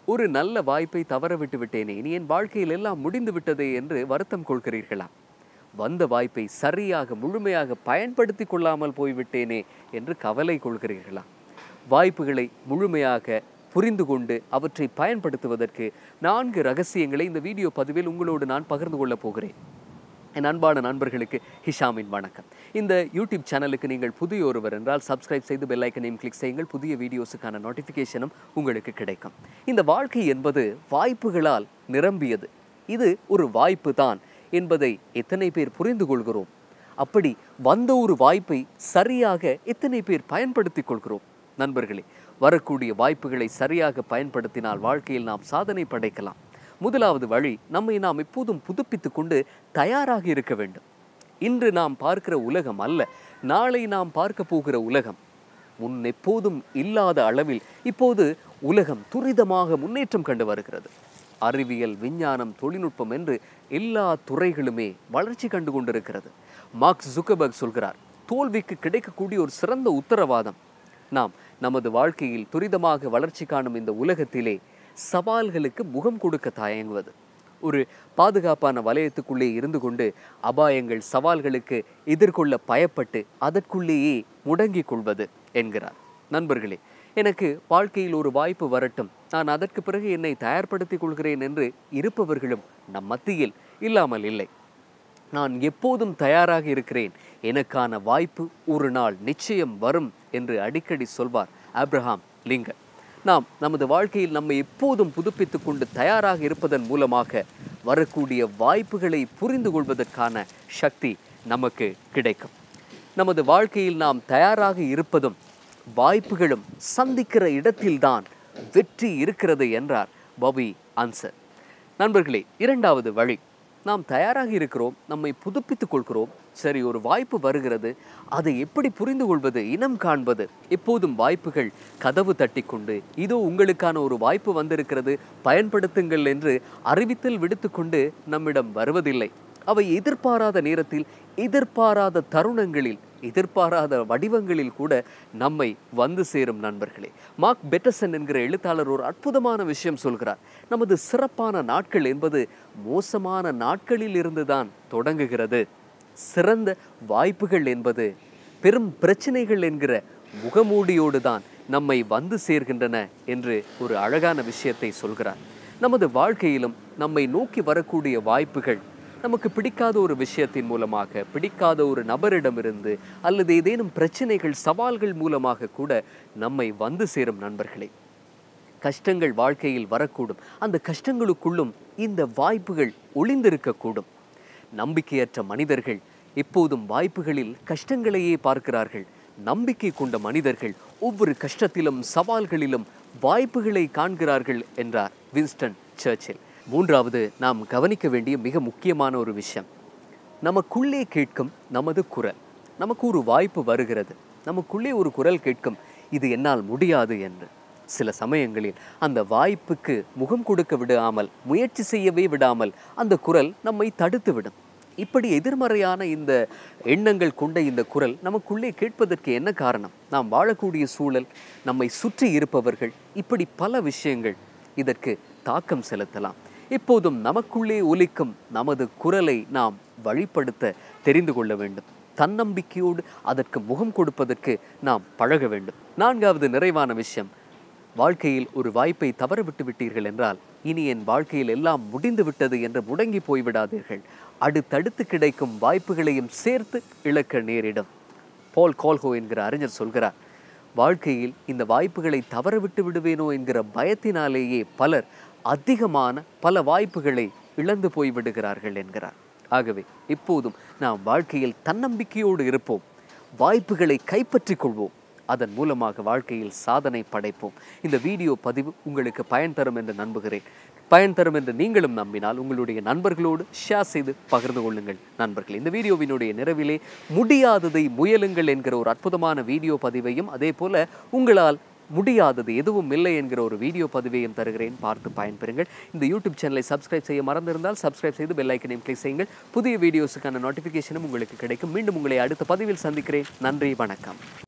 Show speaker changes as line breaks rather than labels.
ஒரு நல்ல வாய்ப்பை தவற விட்டு விட்டேனே இனி என் வாழ்க்கையில் எல்லாம் முடிந்து விட்டதே என்று வருத்தம் கொள்கிறீர்களா வந்த வாய்ப்பை சரியாக முழுமையாக பயன்படுத்தி கொள்ளாமல் போய்விட்டேனே என்று கவலை கொள்கிறீர்களா வாய்ப்புகளை முழுமையாக புரிந்து கொண்டு அவற்றை பயன்படுத்துவதற்கு நான்கு ரகசியங்களை இந்த வீடியோ பதிவில் உங்களோடு நான் பகிர்ந்து கொள்ளப் போகிறேன் என் அன்பான நண்பர்களுக்கு ஹிஷாமின் வணக்கம் இந்த யூடியூப் சேனலுக்கு நீங்கள் புதிய ஒருவர் என்றால் சப்ஸ்கிரைப் செய்து பெல் ஐக்கனையும் கிளிக் செய்யுங்கள் புதிய வீடியோஸுக்கான நோட்டிஃபிகேஷனும் உங்களுக்கு கிடைக்கும் இந்த வாழ்க்கை என்பது வாய்ப்புகளால் நிரம்பியது இது ஒரு வாய்ப்பு தான் என்பதை எத்தனை பேர் புரிந்து கொள்கிறோம் அப்படி வந்த ஒரு வாய்ப்பை சரியாக எத்தனை பேர் பயன்படுத்திக் கொள்கிறோம் நண்பர்களே வரக்கூடிய வாய்ப்புகளை சரியாக பயன்படுத்தினால் வாழ்க்கையில் நாம் சாதனை படைக்கலாம் முதலாவது வழி நம்மை நாம் எப்போதும் புதுப்பித்துக் கொண்டு தயாராக இருக்க வேண்டும் இன்று நாம் பார்க்கிற உலகம் அல்ல நாளை நாம் பார்க்க போகிற உலகம் முன் எப்போதும் இல்லாத அளவில் இப்போது உலகம் துரிதமாக முன்னேற்றம் கண்டு வருகிறது அறிவியல் விஞ்ஞானம் தொழில்நுட்பம் என்று எல்லா துறைகளுமே வளர்ச்சி கண்டு கொண்டிருக்கிறது மார்க் ஜுக்கபர்க் சொல்கிறார் தோல்விக்கு கிடைக்கக்கூடிய ஒரு சிறந்த உத்தரவாதம் நாம் நமது வாழ்க்கையில் துரிதமாக வளர்ச்சி காணும் இந்த உலகத்திலே சவால்களுக்கு முகம் கொடுக்க தயங்குவது ஒரு பாதுகாப்பான வலயத்துக்குள்ளே இருந்து கொண்டு அபாயங்கள் சவால்களுக்கு எதிர்கொள்ள பயப்பட்டு அதற்குள்ளேயே முடங்கிக் கொள்வது என்கிறார் நண்பர்களே எனக்கு வாழ்க்கையில் ஒரு வாய்ப்பு வரட்டும் நான் அதற்கு பிறகு என்னை தயார்படுத்திக் கொள்கிறேன் என்று இருப்பவர்களும் நம் மத்தியில் இல்லாமல் இல்லை நான் எப்போதும் தயாராக இருக்கிறேன் எனக்கான வாய்ப்பு ஒரு நாள் நிச்சயம் வரும் என்று அடிக்கடி சொல்வார் ஆப்ரஹாம் லிங்கன் நாம் நமது வாழ்க்கையில் நம்மை எப்போதும் புதுப்பித்துக் கொண்டு தயாராக இருப்பதன் மூலமாக வரக்கூடிய வாய்ப்புகளை புரிந்து கொள்வதற்கான சக்தி நமக்கு கிடைக்கும் நமது வாழ்க்கையில் நாம் தயாராக இருப்பதும் வாய்ப்புகளும் சந்திக்கிற இடத்தில்தான் வெற்றி இருக்கிறது என்றார் பபி அன்சர் நண்பர்களே இரண்டாவது வழி நாம் தயாராக இருக்கிறோம் நம்மை புதுப்பித்துக் கொள்கிறோம் சரி ஒரு வாய்ப்பு வருகிறது அதை எப்படி புரிந்து கொள்வது இனம் காண்பது எப்போதும் வாய்ப்புகள் கதவு தட்டிக்கொண்டு இதோ உங்களுக்கான ஒரு வாய்ப்பு வந்திருக்கிறது பயன்படுத்துங்கள் என்று அறிவித்தல் விடுத்துக்கொண்டு நம்மிடம் வருவதில்லை அவை எதிர்பாராத நேரத்தில் எதிர்பாராத தருணங்களில் எதிர்பாராத வடிவங்களில் கூட நம்மை வந்து சேரும் நண்பர்களே மார்க் பெட்டசன் என்கிற எழுத்தாளர் ஒரு அற்புதமான விஷயம் சொல்கிறார் நமது சிறப்பான நாட்கள் என்பது மோசமான நாட்களில் இருந்துதான் தொடங்குகிறது சிறந்த வாய்ப்புகள் என்பது பெரும் பிரச்சனைகள் என்கிற முகமூடியோடு தான் நம்மை வந்து சேர்கின்றன என்று ஒரு அழகான விஷயத்தை சொல்கிறார் நமது வாழ்க்கையிலும் நம்மை நோக்கி வரக்கூடிய வாய்ப்புகள் நமக்கு பிடிக்காத ஒரு விஷயத்தின் மூலமாக பிடிக்காத ஒரு நபரிடமிருந்து அல்லது ஏதேனும் பிரச்சனைகள் சவால்கள் மூலமாக கூட நம்மை வந்து சேரும் நண்பர்களே கஷ்டங்கள் வாழ்க்கையில் வரக்கூடும் அந்த கஷ்டங்களுக்குள்ளும் இந்த வாய்ப்புகள் ஒளிந்திருக்கக்கூடும் நம்பிக்கையற்ற மனிதர்கள் எப்போதும் வாய்ப்புகளில் கஷ்டங்களையே பார்க்கிறார்கள் நம்பிக்கை கொண்ட மனிதர்கள் ஒவ்வொரு கஷ்டத்திலும் சவால்களிலும் வாய்ப்புகளை காண்கிறார்கள் என்றார் வின்ஸ்டன் சர்ச்சில் மூன்றாவது நாம் கவனிக்க வேண்டிய மிக முக்கியமான ஒரு விஷயம் நமக்குள்ளே கேட்கும் நமது குரல் நமக்கு ஒரு வாய்ப்பு வருகிறது நமக்குள்ளே ஒரு குரல் கேட்கும் இது என்னால் முடியாது என்று சில சமயங்களில் அந்த வாய்ப்புக்கு முகம் கொடுக்க விடாமல் முயற்சி செய்யவே விடாமல் அந்த குரல் நம்மை தடுத்து விடும் இப்படி எதிர்மறையான இந்த எண்ணங்கள் கொண்ட இந்த குரல் நமக்குள்ளே கேட்பதற்கு என்ன காரணம் நாம் வாழக்கூடிய சூழல் நம்மை சுற்றி இருப்பவர்கள் இப்படி பல விஷயங்கள் இதற்கு தாக்கம் செலுத்தலாம் எப்போதும் நமக்குள்ளே ஒலிக்கும் நமது குரலை நாம் வழிப்படுத்த தெரிந்து கொள்ள வேண்டும் தன்னம்பிக்கையோடு அதற்கு முகம் கொடுப்பதற்கு நாம் பழக வேண்டும் நான்காவது நிறைவான விஷயம் வாழ்க்கையில் ஒரு வாய்ப்பை தவற விட்டு விட்டீர்கள் என்றால் இனி என் வாழ்க்கையில் எல்லாம் முடிந்து விட்டது என்று முடங்கி போய்விடாதீர்கள் அடுத்தடுத்து கிடைக்கும் வாய்ப்புகளையும் சேர்த்து இழக்க நேரிடும் பால் கால்ஹோ என்கிற அறிஞர் சொல்கிறார் வாழ்க்கையில் இந்த வாய்ப்புகளை தவற விட்டு விடுவேனோ என்கிற பயத்தினாலேயே பலர் அதிகமான பல வாய்ப்புகளை இழந்து போய் விடுகிறார்கள் என்கிறார் ஆகவே இப்போதும் நாம் வாழ்க்கையில் தன்னம்பிக்கையோடு இருப்போம் வாய்ப்புகளை கைப்பற்றிக் கொள்வோம் அதன் மூலமாக வாழ்க்கையில் சாதனை படைப்போம் இந்த வீடியோ பதிவு உங்களுக்கு பயன் தரும் என்று நம்புகிறேன் பயன் தரும் என்று நீங்களும் நம்பினால் உங்களுடைய நண்பர்களோடு ஷேர் செய்து பகிர்ந்து கொள்ளுங்கள் நண்பர்கள் இந்த வீடியோவினுடைய நிறைவிலே முடியாததை முயலுங்கள் என்கிற ஒரு அற்புதமான வீடியோ பதிவையும் அதே போல உங்களால் முடியாதது எதுவும் இல்லை என்கிற ஒரு வீடியோ பதிவையும் தருகிறேன் பார்த்து பயன்பெறுங்கள் இந்த யூடியூப் சேனலை சப்ஸ்கிரைப் செய்ய மறந்திருந்தால் சப்ஸ்கிரைப் செய்து பெல் ஐக்கனையும் கிளிக் செய்யுங்கள் புதிய வீடியோஸுக்கான நோட்டிஃபிகேஷனும் உங்களுக்கு கிடைக்கும் மீண்டும் உங்களை அடுத்த பதிவில் சந்திக்கிறேன் நன்றி வணக்கம்